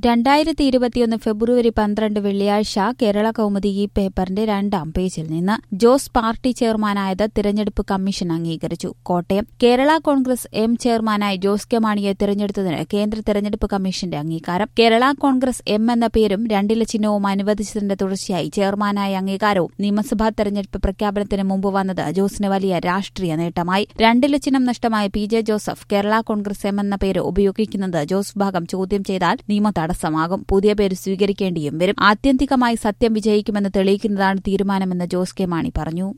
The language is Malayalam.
രണ്ടായിരത്തി ഇരുപത്തിയൊന്ന് ഫെബ്രുവരി പന്ത്രണ്ട് വെള്ളിയാഴ്ച കേരള കൗമുദി ഈ പേപ്പറിന്റെ രണ്ടാം പേജിൽ നിന്ന് ജോസ് പാർട്ടി ചെയർമാനായത് തിരഞ്ഞെടുപ്പ് കമ്മീഷൻ അംഗീകരിച്ചു കോട്ടയം കേരള കോൺഗ്രസ് എം ചെയർമാനായി ജോസ് കെ മാണിയെ തിരഞ്ഞെടുത്തതിന് കേന്ദ്ര തെരഞ്ഞെടുപ്പ് കമ്മീഷന്റെ അംഗീകാരം കേരള കോൺഗ്രസ് എം എന്ന പേരും രണ്ടില ചിഹ്നവും അനുവദിച്ചതിന്റെ തുടർച്ചയായി ചെയർമാനായ അംഗീകാരവും നിയമസഭാ തെരഞ്ഞെടുപ്പ് പ്രഖ്യാപനത്തിന് മുമ്പ് വന്നത് ജോസിന് വലിയ രാഷ്ട്രീയ നേട്ടമായി രണ്ടില ചിഹ്നം നഷ്ടമായ P J Joseph Kerala Congress M എന്ന പേര് ഉപയോഗിക്കുന്നത് ജോസ് വിഭാഗം ചോദ്യം ചെയ്താൽ നിയമ തടസ്സമാകും പുതിയ പേര് സ്വീകരിക്കേണ്ടിയും വരും ആത്യന്തികമായി സത്യം വിജയിക്കുമെന്ന് തെളിയിക്കുന്നതാണ് തീരുമാനമെന്ന് ജോസ് കെ മാണി പറഞ്ഞു